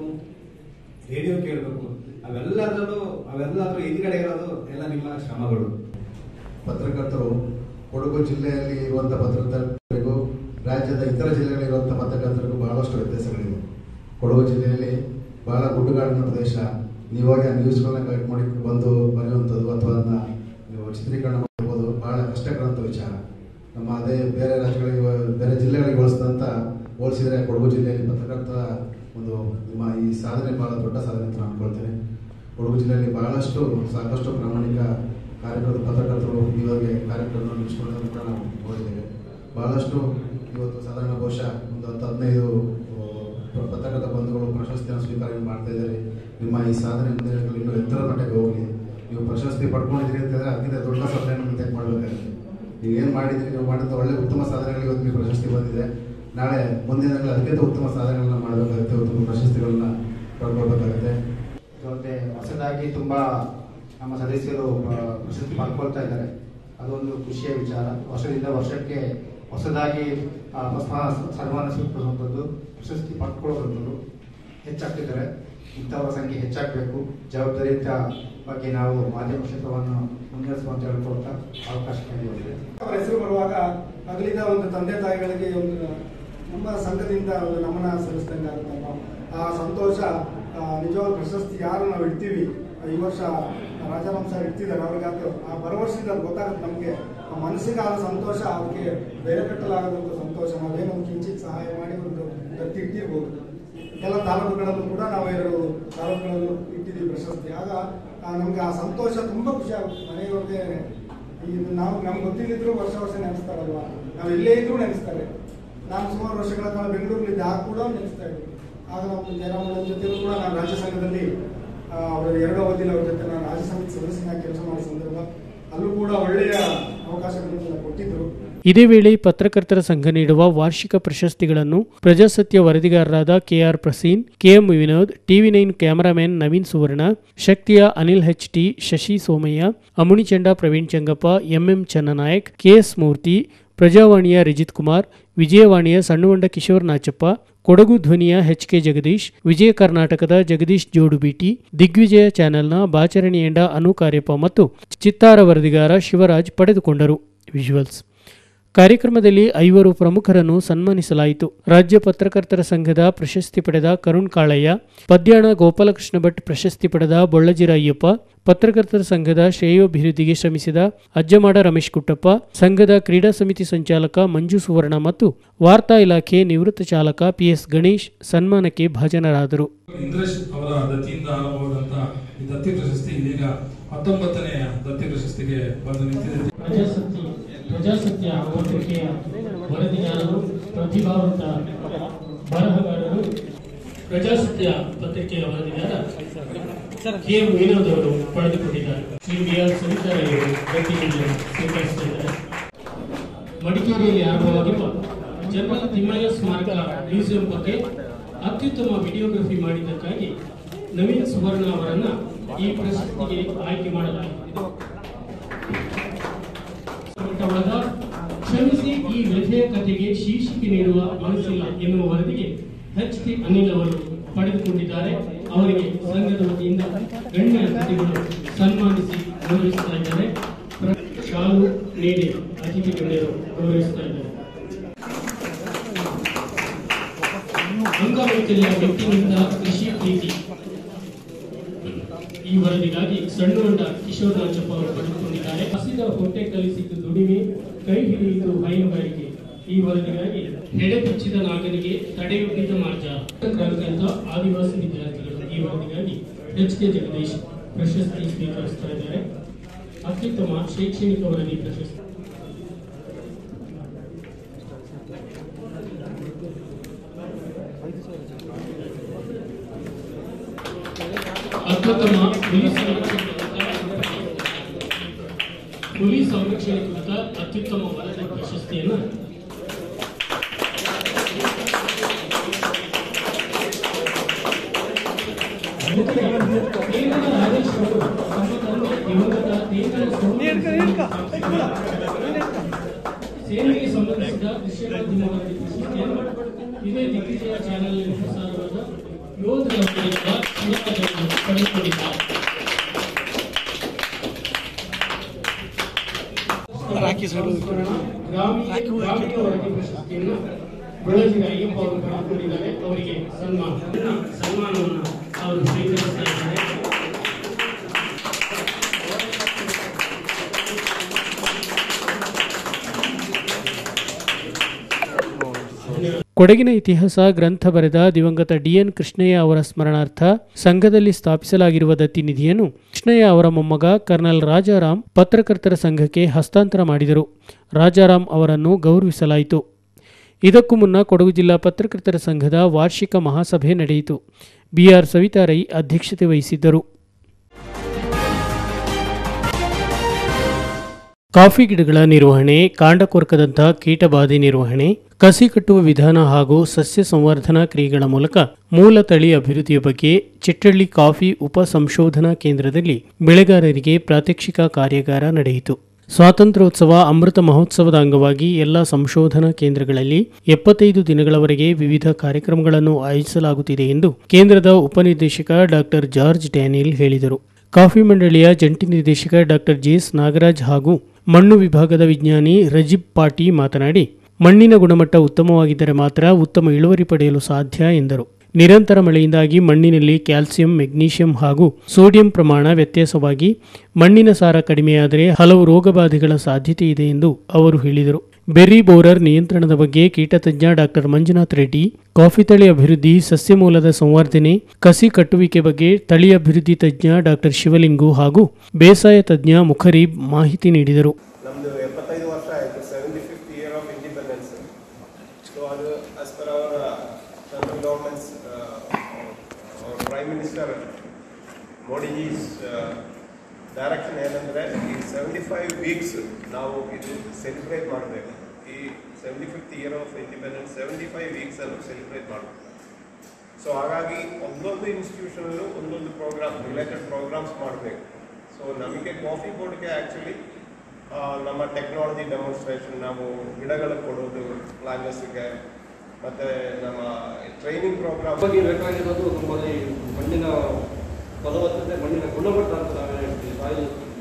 ರೇಡಿಯೋ ಕೇಳಬೇಕು ಅವೆಲ್ಲದರಲ್ಲೂ ಅವೆಲ್ಲದ್ರ ಹಿಂದ್ಗಡೆ ಇರೋದು ಎಲ್ಲ ನಿಮ್ಮ ಶ್ರಮಗಳು ಪತ್ರಕರ್ತರು ಕೊಡಗು ಜಿಲ್ಲೆಯಲ್ಲಿ ಇರುವಂಥ ಪತ್ರಕರ್ತರಿಗೂ ರಾಜ್ಯದ ಇತರ ಜಿಲ್ಲೆಗಳಿರುವಂಥ ಪತ್ರಕರ್ತರಿಗೂ ಬಹಳಷ್ಟು ವ್ಯತ್ಯಾಸಗಳಿವೆ ಕೊಡಗು ಜಿಲ್ಲೆಯಲ್ಲಿ ಬಹಳ ಗುಡ್ಡುಗಾಡಿನ ಪ್ರದೇಶ ನೀವಾಗ ನ್ಯೂಸ್ಗಳನ್ನ ಕಲೆಕ್ಟ್ ಮಾಡಿ ಬಂದು ಬರೆಯುವಂಥದ್ದು ಅಥವಾ ಅದನ್ನ ನೀವು ಚಿತ್ರೀಕರಣ ಮಾಡ್ಬೋದು ಬಹಳ ಕಷ್ಟಕರಂತ ವಿಚಾರ ನಮ್ಮ ಅದೇ ಬೇರೆ ರಾಜ್ಯಗಳಿಗೆ ಬೇರೆ ಜಿಲ್ಲೆಗಳಿಗೆ ಹೋಲಿಸಿದಂಥ ಹೋಲಿಸಿದರೆ ಕೊಡಗು ಜಿಲ್ಲೆಯಲ್ಲಿ ಪತ್ರಕರ್ತ ಒಂದು ನಿಮ್ಮ ಈ ಸಾಧನೆ ಬಹಳ ದೊಡ್ಡ ಸಾಧನೆ ಅಂತ ನಾನು ಅನ್ಕೊಳ್ತೇನೆ ಕೊಡಗು ಜಿಲ್ಲೆಯಲ್ಲಿ ಬಹಳಷ್ಟು ಸಾಕಷ್ಟು ಪ್ರಾಮಾಣಿಕ ಕಾರ್ಯಕ್ರಮದ ಪತ್ರಕರ್ತರು ಇವಾಗ ಕಾರ್ಯಕ್ರಮ ನಡೆಸಿಕೊಳ್ಳೋದನ್ನು ಕೂಡ ನಾವು ನೋಡಿದ್ದೇವೆ ಬಹಳಷ್ಟು ಇವತ್ತು ಸಾಧಾರಣ ಬಹುಶಃ ಒಂದು ಹತ್ತು ಹದಿನೈದು ಆ, ಪತ್ರಕರ್ತ ಬಂಧುಗಳು ಪ್ರಶಸ್ತಿಯನ್ನು ಸ್ವೀಕಾರ ಮಾಡ್ತಾ ಇದ್ದಾರೆ ನಿಮ್ಮ ಈ ಸಾಧನೆ ಮುಂದಿನ ದಿನಗಳಲ್ಲಿ ಇನ್ನೂ ಎತ್ತರ ಮಟ್ಟಕ್ಕೆ ಹೋಗಲಿ ನೀವು ಪ್ರಶಸ್ತಿ ಪಡ್ಕೊಂಡಿದ್ದೀರಿ ಅಂತಂದ್ರೆ ಅದಕ್ಕಿಂತ ದೊಡ್ಡ ಸಾಧನೆಯನ್ನು ಮುಂದೆ ಮಾಡಬೇಕಾಗುತ್ತೆ ನೀವು ಏನು ಮಾಡಿದ್ದೀರಿ ನೀವು ಮಾಡಿದ ಒಳ್ಳೆ ಉತ್ತಮ ಸಾಧನೆಗಳಿಗೆ ಇವತ್ತು ನೀವು ಪ್ರಶಸ್ತಿ ಬಂದಿದೆ ನಾಳೆ ಮುಂದಿನ ದಿನಗಳಲ್ಲಿ ಅದಕ್ಕಿಂತ ಉತ್ತಮ ಸಾಧನೆಗಳನ್ನ ಮಾಡಬೇಕಾಗುತ್ತೆ ಉತ್ತಮ ಪ್ರಶಸ್ತಿಗಳನ್ನ ಪಡ್ಕೊಳ್ಬೇಕಾಗುತ್ತೆ ಮತ್ತೆ ಹೊಸದಾಗಿ ತುಂಬಾ ನಮ್ಮ ಸದಸ್ಯರು ಆ, ಪ್ರಶಸ್ತಿ ಪಡ್ಕೊಳ್ತಾ ಇದ್ದಾರೆ ಅದೊಂದು ಖುಷಿಯ ವಿಚಾರ ವರ್ಷದಿಂದ ವರ್ಷಕ್ಕೆ ಹೊಸದಾಗಿ ಆ, ಹೊಸ ಸನ್ಮಾನ ಸ್ವೀಕರಿಸುವಂಥದ್ದು ಪ್ರಶಸ್ತಿ ಪಡ್ಕೊಳ್ಳುವಂಥದ್ದು ಹೆಚ್ಚಾಗ್ತಿದ್ದಾರೆ ಇಂಥವರ ಸಂಖ್ಯೆ ಹೆಚ್ಚಾಗಬೇಕು ಜವಾಬ್ದಾರಿಯುತ ಬಗ್ಗೆ ನಾವು ಮಾಧ್ಯಮ ಕ್ಷೇತ್ರವನ್ನು ಮುನ್ನಡೆಸುವಂತ ಹೇಳ್ಕೊಳ್ತಾ ಅವಕಾಶ ನೀಡಿದೆ ಅವರ ಹೆಸರು ಬರುವಾಗ ಅಗಲಿದ ಒಂದು ತಂದೆ ತಾಯಿಗಳಿಗೆ ಒಂದು ನಮ್ಮ ಸಂಘದಿಂದ ಒಂದು ನಮನ ಸಲ್ಲಿಸಿದಂಗೆ ಆಗುತ್ತಪ್ಪ ಆ ಸಂತೋಷ ಆ, ನಿಜವಾದ ಪ್ರಶಸ್ತಿ ಯಾರು ನಾವು ಇಡ್ತೀವಿ ಈ ವರ್ಷ ರಾಜಾರಾಮ್ ಸರ್ ಇಡ್ತಿದ್ದಾರೆ ಅವ್ರಿಗೆ ಅದು ಆ ಭರವಸೆಯಿಂದ ಅದು ಗೊತ್ತಾಗುತ್ತೆ ನಮಗೆ ಆ ಮನಸ್ಸಿಗೆ ಆದ ಸಂತೋಷ ಅದಕ್ಕೆ ಬೇರೆ ಕಟ್ಟಲಾಗದಂಥ ಸಂತೋಷ ನಾವೇನೋ ಒಂದು ಕಿಂಚಿತ್ ಸಹಾಯ ಮಾಡಿ ಒಂದು ದತ್ತಿ ಇಟ್ಟಿರ್ಬೋದು ಎಲ್ಲ ತಾಲೂಕುಗಳಲ್ಲೂ ಕೂಡ ನಾವು ಎರಡು ತಾಲೂಕುಗಳಲ್ಲೂ ಇಟ್ಟಿದ್ದೀವಿ ಪ್ರಶಸ್ತಿ ಆಗ ಆ, ನಮ್ಗೆ ಆ ಸಂತೋಷ ತುಂಬಾ ಖುಷಿ ಆಗುತ್ತೆ ಮನೆಯವ್ರಿಗೆ ಈಗ ನಾವು ನಮ್ಗೆ ಗೊತ್ತಿಲ್ಲದಿದ್ರು ವರ್ಷ ವರ್ಷ ನೆನೆಸ್ತಾರಲ್ವಾ ನಾವು ಎಲ್ಲೇ ಇದ್ರೂ ನೆನೆಸ್ತಾರೆ ನಾನು ಸುಮಾರು ವರ್ಷಗಳ ಕಾಲ ಬೆಂಗಳೂರಿನಿಂದ ಆ ಕೂಡ ನೆನೆಸ್ತಾ ಇದ್ವಿ ಆಗ ನಮ್ಮ ಜಯರಾಮನ ಜೊತೆ ಕೂಡ ನಾನು ರಾಜ್ಯ ಸಂಘದಲ್ಲಿ ಆ, ಅವರ ಎರಡು ಅವಧಿಯಲ್ಲಿ ಅವ್ರ ಜೊತೆ ನಾನು ರಾಜ್ಯ ಸಂಘದ ಸದಸ್ಯನಾಗಿ ಕೆಲಸ ಮಾಡೋ ಸಂದರ್ಭ ಅಲ್ಲೂ ಕೂಡ ಒಳ್ಳೆಯ ಅವಕಾಶಗಳನ್ನು ಕೊಟ್ಟಿದ್ರು ಇದೇ ವೇಳೆ ಪತ್ರಕರ್ತರ ಸಂಘ ನೀಡುವ ವಾರ್ಷಿಕ ಪ್ರಶಸ್ತಿಗಳನ್ನು ಪ್ರಜಾಸತ್ಯ ವರದಿಗಾರರಾದ KR Praseen KM Vinod TV nine cameraman Naveen Suvarna ಶಕ್ತಿಯ Anil H T Shashi Somaiah Amunichanda Praveen Changappa MM Channanayak KS Murthy ಪ್ರಜಾವಾಣಿಯ ರಿಜಿತ್ ಕುಮಾರ್ ವಿಜಯವಾಣಿಯ ಸಣ್ಣುವಂಡ ಕಿಶೋರ್ ನಾಚಪ್ಪ ಕೊಡಗು ಧ್ವನಿಯ ಎಚ್ ಕೆ ಜಗದೀಶ್ ವಿಜಯ ಕರ್ನಾಟಕದ ಜಗದೀಶ್ ಜೋಡುಬೀಟಿ ದಿಗ್ವಿಜಯ ಚಾನೆಲ್ನ ಬಾಚರಣಿಯಂಡ ಅನು ಕಾರ್ಯಪ್ಪ ಮತ್ತು ಚಿತ್ತಾರ ವರದಿಗಾರ ಶಿವರಾಜ್ ಪಡೆದುಕೊಂಡರು ವಿಜುವಲ್ಸ್ ಕಾರ್ಯಕ್ರಮದಲ್ಲಿ ಐವರು ಪ್ರಮುಖರನ್ನು ಸನ್ಮಾನಿಸಲಾಯಿತು ರಾಜ್ಯ ಪತ್ರಕರ್ತರ ಸಂಘದ ಪ್ರಶಸ್ತಿ ಪಡೆದ ಕರುಣ್ ಕಾಳಯ್ಯ ಪದ್ಯಾಣ ಗೋಪಾಲಕೃಷ್ಣ ಭಟ್ ಪ್ರಶಸ್ತಿ ಪಡೆದ ಬೊಳ್ಳಜಿರ ಅಯ್ಯಪ್ಪ ಪತ್ರಕರ್ತರ ಸಂಘದ ಶ್ರೇಯೋಭಿವೃದ್ಧಿಗೆ ಶ್ರಮಿಸಿದ ಅಜ್ಜಮಾಡ ರಮೇಶ್ ಕುಟ್ಟಪ್ಪ ಸಂಘದ ಕ್ರೀಡಾ ಸಮಿತಿ ಸಂಚಾಲಕ ಮಂಜು ಸುವರ್ಣ ಮತ್ತು ವಾರ್ತಾ ಇಲಾಖೆ ನಿವೃತ್ತ ಚಾಲಕ ಪಿಎಸ್ ಗಣೇಶ್ ಸನ್ಮಾನಕ್ಕೆ ಭಾಜನರಾದರು ಇಂದ್ರೇಶ್ ಅವರ ದತ್ತಿಯಿಂದ ಆರಂಭವಾದಂತ ಈ ದತ್ತಿ ಪ್ರಶಸ್ತಿ ಇದೀಗ ಹತ್ತೊಂಬತ್ತನೆಯ ದತ್ತಿ ಪ್ರಶಸ್ತಿಗೆ ಬಂದು ನಿಂತಿದೆ ಪ್ರಜಾಸತ್ಯ ಪ್ರಜಾಸತ್ಯ ಪತ್ರಿಕೆಯ ವರದಿಗಾರರು ಪ್ರತಿಭಾವಂತ ಬರಹಗಾರರು ಪ್ರಜಾಸತ್ಯ ಪತ್ರಿಕೆಯ ವರದಿಗಾರ ಕೆ ಎಂ ವಿನೋದ್ ಅವರು ಪಡೆದುಕೊಂಡಿದ್ದಾರೆ ಶ್ರೀ ಬಿ ಆರ್ ಸವಿತಾರಯ್ಯವರು ದತ್ತಿಯನ್ನು ಸ್ವೀಕರಿಸಿದ್ದಾರೆ ಮಡಿಕೇರಿಯಲ್ಲಿ ಆರಂಭವಾಗಿರುವ ಜನರಲ್ ತಿಮ್ಮಯ್ಯ ಸ್ಮಾರಕ ಮ್ಯೂಸಿಯಂ ಬಗ್ಗೆ ಅತ್ಯುತ್ತಮ ವಿಡಿಯೋಗ್ರಫಿ ಮಾಡಿದ್ದಕ್ಕಾಗಿ ನವೀನ್ ಸುವರ್ಣ ಅವರನ್ನ ಈ ಪ್ರಶಸ್ತಿಗೆ ಆಯ್ಕೆ ಮಾಡಲಾಗಿದೆ ಒಳಗ ಕ್ಷಮಿಸಿ ಈ ವ್ಯಥೆಯ ಕಥೆಗೆ ಶೀರ್ಷಿಕೆ ನೀಡುವ ಮನಸ್ಸಿಲ್ಲ ಎನ್ನುವ ವರದಿಗೆ ಎಚ್ ಟಿ ಅನಿಲ್ ಅವರು ಪಡೆದುಕೊಂಡಿದ್ದಾರೆ ಅವರಿಗೆ ಸಂಘದ ವತಿಯಿಂದ ಗಣ್ಯ ಅತಿಥಿಗಳು ಸನ್ಮಾನಿಸಿ ಗೌರವಿಸ್ತಾ ಇದ್ದಾರೆ ಪ್ರ- ಶಾಲು ನೀಡಿ ಅತಿಥಿ ಗಣ್ಯರು ಗೌರವಿಸ್ತಾ ಇದ್ದಾರೆ ಅಂಗವೈಕಲ್ಯ ವ್ಯಕ್ತಿನಿಂದ ಕೃಷಿ ಪ್ರೀತಿ ಈ ವರದಿಗಾಗಿ ಸಣ್ಣುಗೊಂಡ ಕಿಶೋರ್ ರಾಜಪ್ಪ ಅವರು ಪಡೆದುಕೊಂಡಿದ್ದಾರೆ ಹಸಿದ ಹೊಟ್ಟೆ ಕಲಿಸಿದ್ದು ದುಡಿಮೆ ಕೈ ಹಿಡಿಯಿತು ಹೈನುಗಾರಿಕೆ ಈ ವರದಿಗಾಗಿ ಹೆಡೆ ಬಿಚ್ಚಿದ ನಾಗನಿಗೆ ತಡೆಯೊಡ್ಡಿದ ಮಾರ್ಜಾಲ ಕ್ರಾಂತಿಯಂತ ಆದಿವಾಸಿ ವಿದ್ಯಾರ್ಥಿಗಳು ಈ ವರದಿಗಾಗಿ ಎಚ್ ಕೆ ಜಗದೀಶ್ ಪ್ರಶಸ್ತಿ ಸ್ವೀಕರಿಸ್ತಾ ಇದ್ದಾರೆ ಅತ್ಯುತ್ತಮ ಶೈಕ್ಷಣಿಕ ವರದಿ ಪ್ರಶಸ್ತಿ ಅತ್ಯುತ್ತಮ ಹುಲಿ ಸಂರಕ್ಷಣೆ ಹುಲಿ ಸಂರಕ್ಷಣೆ ಕುರಿತ ಅತ್ಯುತ್ತಮ ವರದಿ ಪ್ರಶಸ್ತಿಯನ್ನು ಕೇಂದ್ರದ ಆದೇಶಗಳು ತಮ್ಮ ತಂದೆ ದಿವಂಗತ ನೇತಾರ ಸೇವೆಗೆ ಸಂಬಂಧಿಸಿದ ದೃಶ್ಯ ಮಾಧ್ಯಮಗಳಲ್ಲಿ ಪ್ರಶಸ್ತಿಯನ್ನು ಇದೇ ದಿಗ್ವಿಜಯ ಚಾನೆಲ್ನಲ್ಲಿ ಪ್ರಸಾರವಾದ ಯೋಧರ ವತಿಯಿಂದ ಪುರಸ್ಕಾರವನ್ನು ಪಡೆದುಕೊಂಡಿದ್ದಾರೆ ಗ್ರಾಮೀಣ ಗ್ರಾಮೀಣ ವರದಿ ಪ್ರಶಸ್ತಿಯನ್ನು ಬಳ್ಳಾರಿ ಅಯ್ಯಪ್ಪ ಅವರು ಪಡೆದುಕೊಂಡಿದ್ದಾರೆ ಅವರಿಗೆ ಸನ್ಮಾನ ಸನ್ಮಾನವನ್ನು ಅವರು ಸ್ವೀಕರಿಸ್ತಾ ಇದ್ದಾರೆ ಕೊಡಗಿನ ಇತಿಹಾಸ ಗ್ರಂಥ ಬರೆದ ದಿವಂಗತ ಡಿಎನ್ ಕೃಷ್ಣಯ್ಯ ಅವರ ಸ್ಮರಣಾರ್ಥ ಸಂಘದಲ್ಲಿ ಸ್ಥಾಪಿಸಲಾಗಿರುವ ದತ್ತಿ ನಿಧಿಯನ್ನು ಕೃಷ್ಣಯ್ಯ ಅವರ ಮೊಮ್ಮಗ ಕರ್ನಲ್ ರಾಜಾರಾಮ್ ಪತ್ರಕರ್ತರ ಸಂಘಕ್ಕೆ ಹಸ್ತಾಂತರ ಮಾಡಿದರು ರಾಜಾರಾಮ್ ಅವರನ್ನು ಗೌರವಿಸಲಾಯಿತು ಇದಕ್ಕೂ ಮುನ್ನ ಕೊಡಗು ಜಿಲ್ಲಾ ಪತ್ರಕರ್ತರ ಸಂಘದ ವಾರ್ಷಿಕ ಮಹಾಸಭೆ ನಡೆಯಿತು ಬಿಆರ್ ಸವಿತಾ ರೈ ಅಧ್ಯಕ್ಷತೆ ವಹಿಸಿದ್ದರು ಕಾಫಿ ಗಿಡಗಳ ನಿರ್ವಹಣೆ ಕಾಂಡ ಕೊರಕದಂತಹ ಕೀಟಬಾಧೆ ನಿರ್ವಹಣೆ ಕಸಿ ಕಟ್ಟುವ ವಿಧಾನ ಹಾಗೂ ಸಸ್ಯ ಸಂವರ್ಧನಾ ಕ್ರಿಯೆಗಳ ಮೂಲಕ ಮೂಲ ತಳಿ ಅಭಿವೃದ್ಧಿಯ ಬಗ್ಗೆ ಚಿಟ್ಟಳ್ಳಿ ಕಾಫಿ ಉಪ ಸಂಶೋಧನಾ ಕೇಂದ್ರದಲ್ಲಿ ಬೆಳೆಗಾರರಿಗೆ ಪ್ರಾತ್ಯಕ್ಷಿಕ ಕಾರ್ಯಾಗಾರ ನಡೆಯಿತು ಸ್ವಾತಂತ್ರ್ಯೋತ್ಸವ ಅಮೃತ ಮಹೋತ್ಸವದ ಅಂಗವಾಗಿ ಎಲ್ಲ ಸಂಶೋಧನಾ ಕೇಂದ್ರಗಳಲ್ಲಿ ಎಪ್ಪತ್ತೈದು ದಿನಗಳವರೆಗೆ ವಿವಿಧ ಕಾರ್ಯಕ್ರಮಗಳನ್ನು ಆಯೋಜಿಸಲಾಗುತ್ತಿದೆ ಎಂದು ಕೇಂದ್ರದ ಉಪನಿರ್ದೇಶಕ ಡಾಕ್ಟರ್ ಜಾರ್ಜ್ ಡ್ಯಾನಿಯಲ್ ಹೇಳಿದರು ಕಾಫಿ ಮಂಡಳಿಯ ಜಂಟಿ ನಿರ್ದೇಶಕ ಡಾಕ್ಟರ್ ಜೆಎಸ್ ನಾಗರಾಜ್ ಹಾಗೂ ಮಣ್ಣು ವಿಭಾಗದ ವಿಜ್ಞಾನಿ ರಜಿಬ್ ಪಾಟಿ ಮಾತನಾಡಿ ಮಣ್ಣಿನ ಗುಣಮಟ್ಟ ಉತ್ತಮವಾಗಿದ್ದರೆ ಮಾತ್ರ ಉತ್ತಮ ಇಳುವರಿ ಪಡೆಯಲು ಸಾಧ್ಯ ಎಂದರು ನಿರಂತರ ಮಳೆಯಿಂದಾಗಿ ಮಣ್ಣಿನಲ್ಲಿ ಕ್ಯಾಲ್ಸಿಯಂ ಮೆಗ್ನೀಷಿಯಂ ಹಾಗೂ ಸೋಡಿಯಂ ಪ್ರಮಾಣ ವ್ಯತ್ಯಾಸವಾಗಿ ಮಣ್ಣಿನ ಸಾರ ಕಡಿಮೆಯಾದರೆ ಹಲವು ರೋಗಬಾಧೆಗಳ ಸಾಧ್ಯತೆ ಇದೆ ಎಂದು ಅವರು ಹೇಳಿದರು ಬೆರ್ರಿ ಬೋರರ್ ನಿಯಂತ್ರಣದ ಬಗ್ಗೆ ಕೀಟತಜ್ಞ ಡಾಕ್ಟರ್ ಮಂಜುನಾಥ್ ರೆಡ್ಡಿ ಕಾಫಿ ತಳಿ ಅಭಿವೃದ್ಧಿ ಸಸ್ಯ ಮೂಲದ ಸಂವರ್ಧನೆ ಕಸಿ ಕಟ್ಟುವಿಕೆ ಬಗ್ಗೆ ತಳಿ ಅಭಿವೃದ್ಧಿ ತಜ್ಞ ಡಾಕ್ಟರ್ ಶಿವಲಿಂಗು ಹಾಗೂ ಬೇಸಾಯ ತಜ್ಞ ಮುಖರೀಬ್ ಮಾಹಿತಿ ನೀಡಿದರು ನಮ್ಮದು ಎಪ್ಪತ್ತೈದು ವರ್ಷ ಆಯಿತು seventy fifth year of independence so ಅದು as per our central government's prime minister Modiji's direction ಏನಂದರೆ ಈ ಸೆವೆಂಟಿ ಫೈವ್ ವೀಕ್ಸ್ ನಾವು ಇದು ಸೆಲಿಬ್ರೇಟ್ ಮಾಡಬೇಕು ಈ seventy fifth year of independence seventy five ವೀಕ್ಸನ್ನು ಸೆಲಿಬ್ರೇಟ್ ಮಾಡಬೇಕು ಸೊ ಹಾಗಾಗಿ ಒಂದೊಂದು ಇನ್ಸ್ಟಿಟ್ಯೂಷನಲ್ಲೂ ಒಂದೊಂದು ಪ್ರೋಗ್ರಾಮ್ ರಿಲೇಟೆಡ್ ಪ್ರೋಗ್ರಾಮ್ಸ್ ಮಾಡಬೇಕು ಸೊ ನಮಗೆ ಕಾಫಿ ಬೋರ್ಡ್ಗೆ ಆ್ಯಕ್ಚುಲಿ ನಮ್ಮ ಟೆಕ್ನಾಲಜಿ ಡೆಮಾನ್ಸ್ಟ್ರೇಷನ್ ನಾವು ಗಿಡಗಳು ಕೊಡೋದು ಪ್ಲಾಂಟರ್ಸ್ಗೆ ಮತ್ತು ನಮ್ಮ ಟ್ರೈನಿಂಗ್ ಪ್ರೋಗ್ರಾಮ್ ಬಗ್ಗೆ ಬೇಕಾಗಿರೋದು ನಮ್ಮಲ್ಲಿ ಮಣ್ಣಿನ ಫಲವತ್ತತೆ ಮಣ್ಣಿನ ಗುಣಮಟ್ಟ ಅಂತ ನಾವು ಹೇಳ್ತೀವಿ ಸಾಯಿಲ್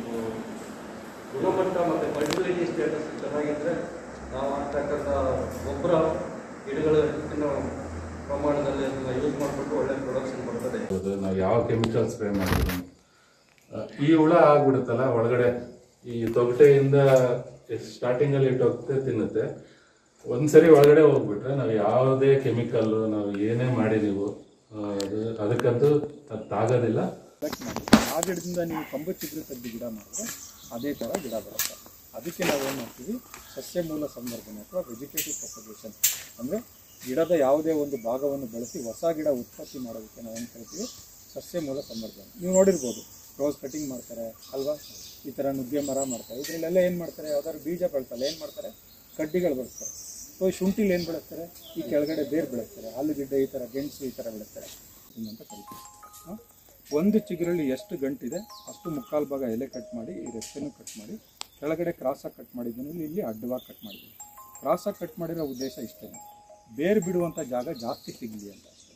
ಗುಣಮಟ್ಟ ಮತ್ತು ಫರ್ಟಿಲಿಟಿ ಸ್ಟೇಟಸ್ ಚೆನ್ನಾಗಿದ್ದರೆ ನಾವು ಆಗ್ತಕ್ಕಂಥ ಗೊಬ್ಬರ ಗಿಡಗಳು ಹೆಚ್ಚಿನ ಪ್ರಮಾಣದಲ್ಲಿ ಅದನ್ನು ಯೂಸ್ ಮಾಡಿಕೊಂಡು ಒಳ್ಳೆ ಪ್ರೊಡಕ್ಷನ್ ಬರ್ತದೆ ಅದು ನಾವು ಯಾವ ಕೆಮಿಕಲ್ ಸ್ಪ್ರೇ ಮಾಡಿದ್ರು ಈ ಹುಳ ಆಗ್ಬಿಡುತ್ತಲ್ಲ ಒಳಗಡೆ ಈ ತೊಗಟೆಯಿಂದ ಸ್ಟಾರ್ಟಿಂಗ್ ಅಲ್ಲಿ ತೊಗಟೆ ತಿನ್ನುತ್ತೆ ಒಂದ್ಸರಿ ಒಳಗಡೆ ಹೋಗ್ಬಿಟ್ರೆ ನಾವು ಯಾವುದೇ ಕೆಮಿಕಲ್ ನಾವು ಏನೇ ಮಾಡಿದೀವೋ ಆ, ಅದು ಅದಕ್ಕಂತೂ ಅದು ತಾಗೋದಿಲ್ಲ ಆ ಗಿಡದಿಂದ ನೀವು ಕಂಬ ಚಿಗುರು ತೆಗೆದು ಗಿಡ ಮಾಡಿದ್ರೆ ಅದೇ ಥರ ಗಿಡ ಬರುತ್ತೆ ಅದಕ್ಕೆ ನಾವೇನು ಮಾಡ್ತೀವಿ ಸಸ್ಯ ಮೂಲ ಸಂವರ್ಧನೆ ಅಥವಾ ವೆಜಿಟೇಟಿವ್ ಪ್ರೊಪಗೇಷನ್ ಅಂದರೆ ಗಿಡದ ಯಾವುದೇ ಒಂದು ಭಾಗವನ್ನು ಬಳಸಿ ಹೊಸ ಗಿಡ ಉತ್ಪತ್ತಿ ಮಾಡೋದಕ್ಕೆ ನಾವೇನು ಕರಿತೀವಿ ಸಸ್ಯ ಮೂಲ ಸಂವರ್ಧನೆ ನೀವು ನೋಡಿರ್ಬೋದು ರೋಸ್ ಕಟಿಂಗ್ ಮಾಡ್ತಾರೆ ಅಲ್ವಾ ಈ ಥರ ನುಗ್ಗೆ ಮರ ಮಾಡ್ತಾರೆ ಇದರಲ್ಲೆಲ್ಲ ಏನು ಮಾಡ್ತಾರೆ ಯಾವ್ದಾದ್ರು ಬೀಜ ಬೆಳ್ಸಲ್ಲ ಏನು ಮಾಡ್ತಾರೆ ಕಡ್ಡಿಗಳು ಬೆಳೆಸ್ತಾರೆ ಸೊ ಶುಂಠಿಲಿ ಏನು ಬೆಳೆಸ್ತಾರೆ ಈ ಕೆಳಗಡೆ ಬೇರು ಬೆಳೆಸ್ತಾರೆ ಆಲೂಗೆಡ್ಡೆ ಈ ಥರ ಗೆಣಸು ಈ ಥರ ಬೆಳೆಸ್ತಾರೆ ಅಂತ ಕರಿತೀವಿ ಹಾಂ ಒಂದು ಚಿಗುರಲ್ಲಿ ಎಷ್ಟು ಗಂಟಿದೆ ಅಷ್ಟು ಮುಕ್ಕಾಲು ಭಾಗ ಎಲೆ ಕಟ್ ಮಾಡಿ ಈ ರೆಸ್ಟನ್ನು ಕಟ್ ಮಾಡಿ ಕೆಳಗಡೆ ಕ್ರಾಸಾಗಿ ಕಟ್ ಮಾಡಿದ್ದೀನಿ ಇಲ್ಲಿ ಇಲ್ಲಿ ಅಡ್ಡವಾಗಿ ಕಟ್ ಮಾಡಿದ್ದೀನಿ ಕ್ರಾಸಾಗಿ ಕಟ್ ಮಾಡಿರೋ ಉದ್ದೇಶ ಇಷ್ಟೇ ಬೇರು ಬಿಡುವಂಥ ಜಾಗ ಜಾಸ್ತಿ ಸಿಗಲಿ ಅಂತ ಅಷ್ಟೇ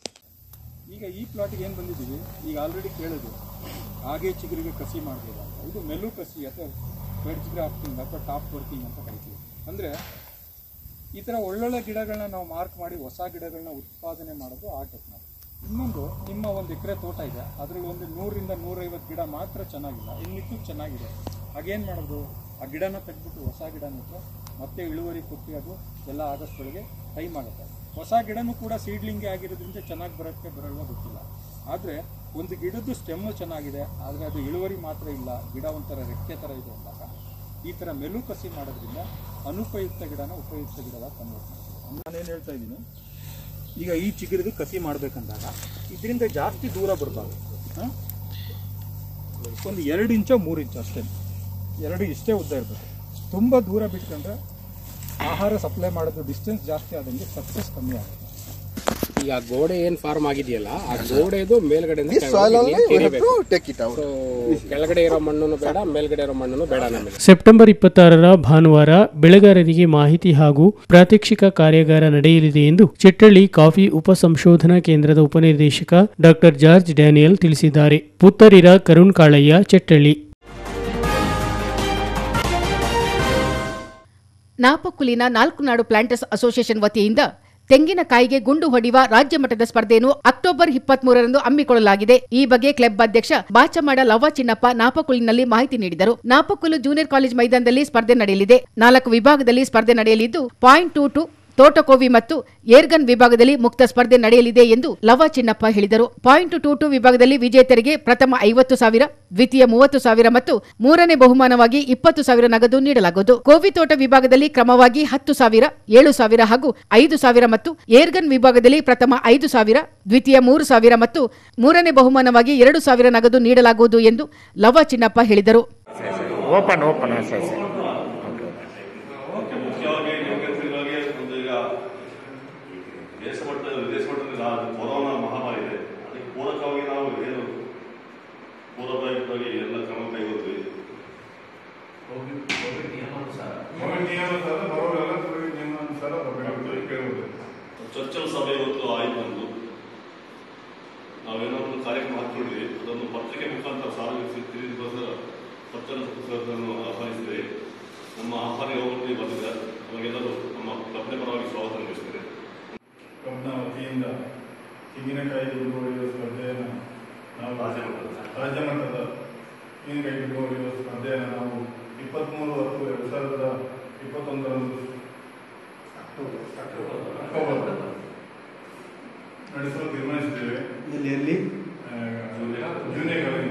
ಈಗ ಈ ಪ್ಲಾಟಿಗೆ ಏನು ಬಂದಿದ್ದೀವಿ ಈಗ ಆಲ್ರೆಡಿ ಕೇಳಿದ್ವಿ ಹಾಗೆ ಚಿಗುರಿಗೆ ಕಸಿ ಮಾಡ್ಬೋದು ಅಂತ ಇದು ಮೆಲ್ಲು ಕಸಿ ಅಥವಾ ವೆಡ್ಜ್ ಗ್ರಾಫ್ಟಿಂಗ್ ಅಥವಾ ಟಾಪ್ ವರ್ಕಿಂಗ್ ಅಂತ ಕರಿತೀವಿ ಅಂದರೆ ಈ ಥರ ಒಳ್ಳೊಳ್ಳೆ ಗಿಡಗಳನ್ನ ನಾವು ಮಾರ್ಕ್ ಮಾಡಿ ಹೊಸ ಗಿಡಗಳನ್ನ ಉತ್ಪಾದನೆ ಮಾಡೋದು ಆ ಟೆಕ್ನಾಲಜಿ ಇನ್ನೊಂದು ನಿಮ್ಮ ಒಂದು ಎಕರೆ ತೋಟ ಇದೆ ಅದರಲ್ಲಿ ಒಂದು ನೂರರಿಂದ ನೂರೈವತ್ತು ಗಿಡ ಮಾತ್ರ ಚೆನ್ನಾಗಿಲ್ಲ ಇನ್ನಿಟ್ಟು ಚೆನ್ನಾಗಿದೆ ಹಾಗೇನು ಮಾಡೋದು ಆ ಗಿಡನ ತೆಗೆದ್ಬಿಟ್ಟು ಹೊಸ ಗಿಡ ನೆಟ್ಟರೆ ಮತ್ತೆ ಇಳುವರಿ ಕೊಟ್ಟು ಅದು ಎಲ್ಲ ಆಗಷ್ಟೊಳಗೆ ಟೈಮ್ ಆಗುತ್ತೆ ಹೊಸ ಗಿಡನೂ ಕೂಡ ಸೀಡ್ಲಿಂಗ್ಗೆ ಆಗಿರೋದ್ರಿಂದ ಚೆನ್ನಾಗಿ ಬರೋಕ್ಕೆ ಬರಲ್ವ ಗೊತ್ತಿಲ್ಲ ಆದರೆ ಒಂದು ಗಿಡದ್ದು ಸ್ಟೆಮ್ಮು ಚೆನ್ನಾಗಿದೆ ಆದರೆ ಅದು ಇಳುವರಿ ಮಾತ್ರ ಇಲ್ಲ ಗಿಡ ಒಂಥರ ರೆಕ್ಕೆ ಥರ ಇದೆ ಅಂದಾಗ ಈ ಥರ ಮೆಲು ಕಸಿ ಮಾಡೋದ್ರಿಂದ ಅನುಪಯುಕ್ತ ಗಿಡನ ಉಪಯುಕ್ತ ಗಿಡವಾಗಿ ಕನ್ವರ್ಟ್ ಮಾಡ್ತೀವಿ ನಾನೇನು ಹೇಳ್ತಾ ಇದ್ದೀನಿ ಈಗ ಈ ಚಿಗುರಿದು ಕಸಿ ಮಾಡಬೇಕಂದಾಗ ಇದರಿಂದ ಜಾಸ್ತಿ ದೂರ ಬರಬಾರ್ದು ಹಾಂ ಒಂದು ಎರಡು ಇಂಚೋ ಮೂರು ಇಂಚು ಅಷ್ಟೇ ಎರಡು ಇಷ್ಟೇ ಉದ್ದ ಇರಬೇಕು ತುಂಬ ದೂರ ಬಿಟ್ಕೊಂಡ್ರೆ ಆಹಾರ ಸಪ್ಲೈ ಮಾಡೋದು ಡಿಸ್ಟೆನ್ಸ್ ಜಾಸ್ತಿ ಆದಂಗೆ ಸಕ್ಸಸ್ ಕಮ್ಮಿ ಆಗುತ್ತೆ ಈಗ ಗೋಡೆ ಏನ್ ಫಾರ್ಮ್ ಆಗಿದೆಯಲ್ಲ ಆ ಗೋಡೆದು ಮೇಲ್ಗಡೆಯಿಂದ This soil only we have to take it out. So, ಕೆಳಗಡೆ ಇರೋ ಮಣ್ಣು ಬೇಡ ಮೇಲ್ಗಡೆ ಇರೋ ಮಣ್ಣು ಬೇಡ ನಮಗೆ ಸೆಪ್ಟೆಂಬರ್ ಇಪ್ಪತ್ತಾರರ ಭಾನುವಾರ ಬೆಳೆಗಾರರಿಗೆ ಮಾಹಿತಿ ಹಾಗೂ ಪ್ರಾತ್ಯಕ್ಷಿಕ ಕಾರ್ಯಾಗಾರ ನಡೆಯಲಿದೆ ಎಂದು ಚಿಟ್ಟಳ್ಳಿ ಕಾಫಿ ಉಪ ಸಂಶೋಧನಾ ಕೇಂದ್ರದ ಉಪನಿರ್ದೇಶಕ ಡಾಕ್ಟರ್ ಜಾರ್ಜ್ ಡ್ಯಾನಿಯಲ್ ತಿಳಿಸಿದ್ದಾರೆ ಪುತ್ತರಿರ ಕರುಣ್ ಕಾಳಯ್ಯ ಚಿಟ್ಟಳ್ಳಿ ನಾಪಕ್ಕುಲಿನ ನಾಲ್ಕು ನಾಡು ಪ್ಲಾಂಟರ್ಸ್ ಅಸೋಸಿಯೇಷನ್ ವತಿಯಿಂದ ತೆಂಗಿನಕಾಯಿಗೆ ಗುಂಡು ಹೊಡೆಯುವ ರಾಜ್ಯ ಮಟ್ಟದ ಸ್ಪರ್ಧೆಯನ್ನು ಅಕ್ಟೋಬರ್ ಇಪ್ಪತ್ಮೂರರಂದು ಹಮ್ಮಿಕೊಳ್ಳಲಾಗಿದೆ ಈ ಬಗ್ಗೆ ಕ್ಲಬ್ ಅಧ್ಯಕ್ಷ ಬಾಚಮಾಡ ಲವ್ವ ಚಿನ್ನಪ್ಪ ನಾಪಕ್ಕುಲಿನಲ್ಲಿ ಮಾಹಿತಿ ನೀಡಿದರು ನಾಪಕ್ಕುಲು ಜೂನಿಯರ್ ಕಾಲೇಜ್ ಮೈದಾನದಲ್ಲಿ ಸ್ಪರ್ಧೆ ನಡೆಯಲಿದೆ ನಾಲ್ಕು ವಿಭಾಗದಲ್ಲಿ ಸ್ಪರ್ಧೆ ನಡೆಯಲಿದ್ದು ಪಾಯಿಂಟ್ ಟೂ ಟು ತೋಟಕೋವಿ ಮತ್ತು ಏರ್ಗನ್ ವಿಭಾಗದಲ್ಲಿ ಮುಕ್ತ ಸ್ಪರ್ಧೆ ನಡೆಯಲಿದೆ ಎಂದು ಲವ ಚಿನ್ನಪ್ಪ ಹೇಳಿದರು ಪಾಯಿಂಟ್ ಟೂ ಟು ವಿಭಾಗದಲ್ಲಿ ವಿಜೇತರಿಗೆ ಪ್ರಥಮ ಐವತ್ತು ಸಾವಿರ ದ್ವಿತೀಯ ಮೂವತ್ತು ಸಾವಿರ ಮತ್ತು ಮೂರನೇ ಬಹುಮಾನವಾಗಿ ಇಪ್ಪತ್ತು ಸಾವಿರ ನಗದು ನೀಡಲಾಗುವುದು ಕೋವಿ ತೋಟ ವಿಭಾಗದಲ್ಲಿ ಕ್ರಮವಾಗಿ ಹತ್ತು ಸಾವಿರ ಏಳು ಸಾವಿರ ಹಾಗೂ ಐದು ಸಾವಿರ ಮತ್ತು ಏರ್ಗನ್ ವಿಭಾಗದಲ್ಲಿ ಪ್ರಥಮ ಐದು ಸಾವಿರ ದ್ವಿತೀಯ ಮೂರು ಸಾವಿರ ಮತ್ತು ಮೂರನೇ ಬಹುಮಾನವಾಗಿ ಎರಡು ಸಾವಿರ ನಗದು ನೀಡಲಾಗುವುದು ಎಂದು ಲವ ಚಿನ್ನಪ್ಪ ಹೇಳಿದರು ಓಪನ್ ಓಪನ್ ಸರಿ ಸರಿ ಮುಖ್ಯವಾಗಿ ನಿಮ್ಗೆ ಒಂದು ಈಗ ದೇಶ ಮಟ್ಟದ ವಿದೇಶ ಮಟ್ಟದಲ್ಲಿ ಆ ಕೊರೋನಾ ಮಹಾಮಾರಿ ಇದೆ ಅದಕ್ಕೆ ಪೂರಕವಾಗಿ ನಾವು ಏನು ಪೂರ್ವಭಾವಿಕವಾಗಿ ಎಲ್ಲ ಕ್ರಮ ಕೈಗೊಳ್ತೀವಿ ಚೊಚ್ಚಲ ಸಭೆ ಇವತ್ತು ಆಯ್ತು ನಮ್ದು ನಾವೇನೋ ಒಂದು ಕಾರ್ಯಕ್ರಮ ಹಾಕಿಕೊಂಡಿದ್ವಿ ಅದನ್ನು ಪತ್ರಿಕೆ ಮುಖಾಂತರ ಸಾರ್ವಜನಿಕ ತಿಳಿದುಕೋಸ್ಕರ ಚೊಚ್ಚಲ ಸಭೆಯನ್ನು ಆಹ್ವಾನಿಸಿದ್ದೇವೆ ನಮ್ಮ ಆಹ್ವಾನ ಯೋಗಕ್ಕೆ ಬಂದಿದ್ದಾರೆ ನಮಗೆಲ್ಲರೂ ನಮ್ಮ ಕಪ್ಪನೆ ಪರವಾಗಿ ಸ್ವಾಗತ ನೀಡಿಸ್ತೇವೆ ಕಬ್ಬಿನ ವತಿಯಿಂದ ತೆಂಗಿನಕಾಯಿ ಬಿಡುವ ಹೊಡೆಯುವ ಸ್ಪರ್ಧೆಯನ್ನು ನಾವು ರಾಜ್ಯ ಮಟ್ಟದ ತೆಂಗಿನಕಾಯಿ ಬಿಡುವ ಹೊಡೆಯುವ ಸ್ಪರ್ಧೆಯನ್ನು ನಾವು ಇಪ್ಪತ್ತ್ಮೂರು ಹತ್ತು ಎರಡು ಸಾವಿರದ ಇಪ್ಪತ್ತೊಂದರಂದು ಅಕ್ಟೋಬರ್ ನಡೆಸಲು ತೀರ್ಮಾನಿಸಿದ್ದೇವೆ ಎಲ್ಲಿ ಜೂನಿಯರ್ ಕಾಲೇಜ್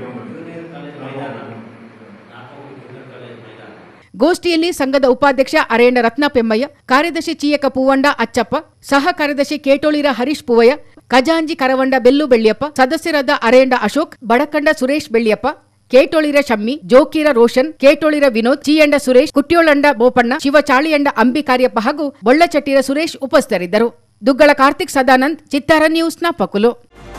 ಗೋಷ್ಠಿಯಲ್ಲಿ ಸಂಘದ ಉಪಾಧ್ಯಕ್ಷ ಅರೇಂಡ ರತ್ನ ಪೆಮ್ಮಯ್ಯ ಕಾರ್ಯದರ್ಶಿ ಚೀಯಕ ಪೂವಂಡ ಅಚ್ಚಪ್ಪ ಸಹ ಕಾರ್ಯದರ್ಶಿ ಕೇಟೋಳಿರ ಹರೀಶ್ ಪೂವಯ್ಯ ಖಜಾಂಜಿ ಕರವಂಡ ಬೆಲ್ಲು ಬೆಳ್ಳಿಯಪ್ಪ ಸದಸ್ಯರಾದ ಅರೇಂಡ ಅಶೋಕ್ ಬಡಕಂಡ ಸುರೇಶ್ ಬೆಳ್ಳಿಯಪ್ಪ ಕೇಟೋಳಿರ ಶಮ್ಮಿ ಜೋಕೀರ ರೋಷನ್ ಕೇಟೋಳಿರ ವಿನೋದ್ ಚೀಯಂಡ ಸುರೇಶ್ ಕುಟ್ಯೋಳಂಡ ಬೋಪಣ್ಣ ಶಿವ ಚಾಳಿಯಂಡ ಅಂಬಿ ಕಾರ್ಯಪ್ಪ ಹಾಗೂ ಬೊಳ್ಳಚಟ್ಟಿರ ಸುರೇಶ್ ಉಪಸ್ಥಿತರಿದ್ದರು ದುಗ್ಗಳ ಕಾರ್ತಿಕ್ ಸದಾನಂದ್ ಚಿತ್ತಾರ ನ್ಯೂಸ್ ನಾಪಕುಲು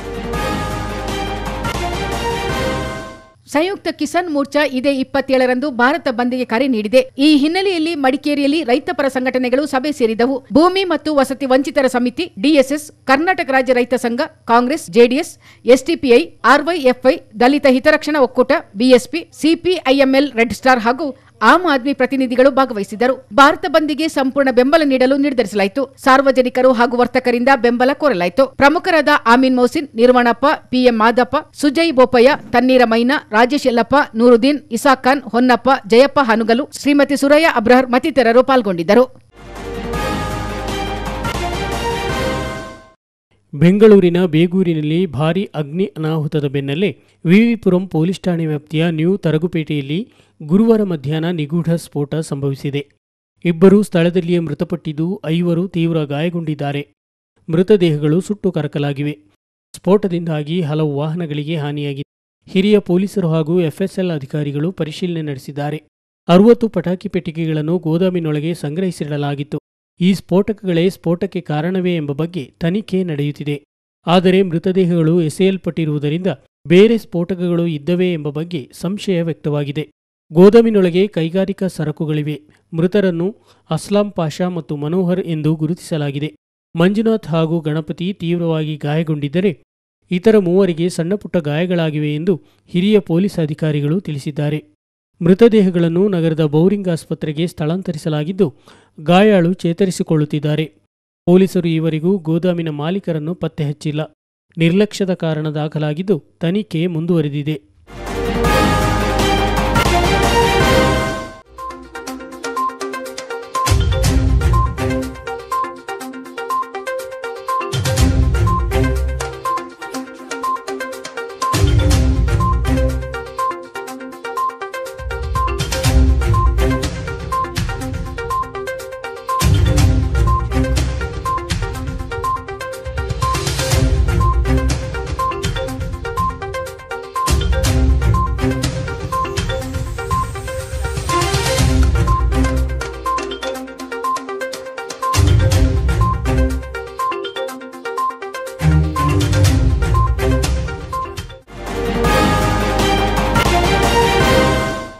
ಸಂಯುಕ್ತ ಕಿಸಾನ್ ಮೋರ್ಚಾ ಇದೇ ಇಪ್ಪತ್ತೇಳರಂದು ಭಾರತ ಬಂದ್ಗೆ ಕರೆ ನೀಡಿದೆ ಈ ಹಿನ್ನೆಲೆಯಲ್ಲಿ ಮಡಿಕೇರಿಯಲ್ಲಿ ರೈತಪರ ಸಂಘಟನೆಗಳು ಸಭೆ ಸೇರಿದವು ಭೂಮಿ ಮತ್ತು ವಸತಿ ವಂಚಿತರ ಸಮಿತಿ DSS Karnataka Rajya Raitha Sangha Congress JDS STPI RYFI Dalit Hitarakshana Okkuta BSP CPIML red star ಹಾಗೂ ಆಮ್ ಆದ್ಮಿ ಪ್ರತಿನಿಧಿಗಳು ಭಾಗವಹಿಸಿದರು ಭಾರತ ಬಂದ್ಗೆ ಸಂಪೂರ್ಣ ಬೆಂಬಲ ನೀಡಲು ನಿರ್ಧರಿಸಲಾಯಿತು ಸಾರ್ವಜನಿಕರು ಹಾಗೂ ವರ್ತಕರಿಂದ ಬೆಂಬಲ ಕೋರಲಾಯಿತು ಪ್ರಮುಖರಾದ ಆಮೀನ್ ಮೌಸಿನ್ ನಿರ್ವಣಪ್ಪ ಪಿಎಂ ಮಾದಪ್ಪ ಸುಜಯ್ ಬೋಪಯ್ಯ ತಣ್ಣೀರ ಮೈನಾ ರಾಜೇಶ್ ಯಲ್ಲಪ್ಪ ನೂರುದ್ದೀನ್ ಇಸಾಕ್ ಖಾನ್ ಹೊನ್ನಪ್ಪ ಜಯಪ್ಪ ಹನುಗಲು ಶ್ರೀಮತಿ ಸುರಯ್ಯ ಅಬ್ರಹರ್ ಮತ್ತಿತರರು ಪಾಲ್ಗೊಂಡಿದ್ದರು ಬೆಂಗಳೂರಿನ ಬೇಗೂರಿನಲ್ಲಿ ಭಾರೀ ಅಗ್ನಿ ಅನಾಹುತದ ಬೆನ್ನಲ್ಲೇ ವಿವಿಪುರಂ ಪೊಲೀಸ್ ಠಾಣೆ ವ್ಯಾಪ್ತಿಯ ನ್ಯೂ ತರಗುಪೇಟೆಯಲ್ಲಿ ಗುರುವಾರ ಮಧ್ಯಾಹ್ನ ನಿಗೂಢ ಸ್ಫೋಟ ಸಂಭವಿಸಿದೆ ಇಬ್ಬರು ಸ್ಥಳದಲ್ಲಿಯೇ ಮೃತಪಟ್ಟಿದ್ದು ಐವರು ತೀವ್ರ ಗಾಯಗೊಂಡಿದ್ದಾರೆ ಮೃತದೇಹಗಳು ಸುಟ್ಟು ಕರಕಲಾಗಿವೆ ಸ್ಫೋಟದಿಂದಾಗಿ ಹಲವು ವಾಹನಗಳಿಗೆ ಹಾನಿಯಾಗಿದೆ ಹಿರಿಯ ಪೊಲೀಸರು ಹಾಗೂ ಎಫ್ಎಸ್ಎಲ್ ಅಧಿಕಾರಿಗಳು ಪರಿಶೀಲನೆ ನಡೆಸಿದ್ದಾರೆ ಅರುವತ್ತು ಪಟಾಕಿ ಪೆಟ್ಟಿಗೆಗಳನ್ನು ಗೋದಾಮಿನೊಳಗೆ ಸಂಗ್ರಹಿಸಿಡಲಾಗಿತ್ತು ಈ ಸ್ಫೋಟಕಗಳೇ ಸ್ಫೋಟಕ್ಕೆ ಕಾರಣವೇ ಎಂಬ ಬಗ್ಗೆ ತನಿಖೆ ನಡೆಯುತ್ತಿದೆ ಆದರೆ ಮೃತದೇಹಗಳು ಎಸೆಯಲ್ಪಟ್ಟಿರುವುದರಿಂದ ಬೇರೆ ಸ್ಫೋಟಕಗಳು ಇದ್ದವೇ ಎಂಬ ಬಗ್ಗೆ ಸಂಶಯ ವ್ಯಕ್ತವಾಗಿದೆ ಗೋದಾಮಿನೊಳಗೆ ಕೈಗಾರಿಕಾ ಸರಕುಗಳಿವೆ ಮೃತರನ್ನು ಅಸ್ಲಾಂ ಪಾಷಾ ಮತ್ತು ಮನೋಹರ್ ಎಂದು ಗುರುತಿಸಲಾಗಿದೆ ಮಂಜುನಾಥ್ ಹಾಗೂ ಗಣಪತಿ ತೀವ್ರವಾಗಿ ಗಾಯಗೊಂಡಿದ್ದರೆ ಇತರ ಮೂವರಿಗೆ ಸಣ್ಣಪುಟ್ಟ ಗಾಯಗಳಾಗಿವೆ ಎಂದು ಹಿರಿಯ ಪೊಲೀಸ್ ಅಧಿಕಾರಿಗಳು ತಿಳಿಸಿದ್ದಾರೆ ಮೃತದೇಹಗಳನ್ನು ನಗರದ ಬೌರಿಂಗ್ ಆಸ್ಪತ್ರೆಗೆ ಸ್ಥಳಾಂತರಿಸಲಾಗಿದ್ದು ಗಾಯಾಳು ಚೇತರಿಸಿಕೊಳ್ಳುತ್ತಿದ್ದಾರೆ ಪೊಲೀಸರು ಈವರೆಗೂ ಗೋದಾಮಿನ ಮಾಲೀಕರನ್ನು ಪತ್ತೆ ಹಚ್ಚಿಲ್ಲ ನಿರ್ಲಕ್ಷ್ಯದ ಕಾರಣ ದಾಖಲಾಗಿದ್ದು ತನಿಖೆ ಮುಂದುವರೆದಿದೆ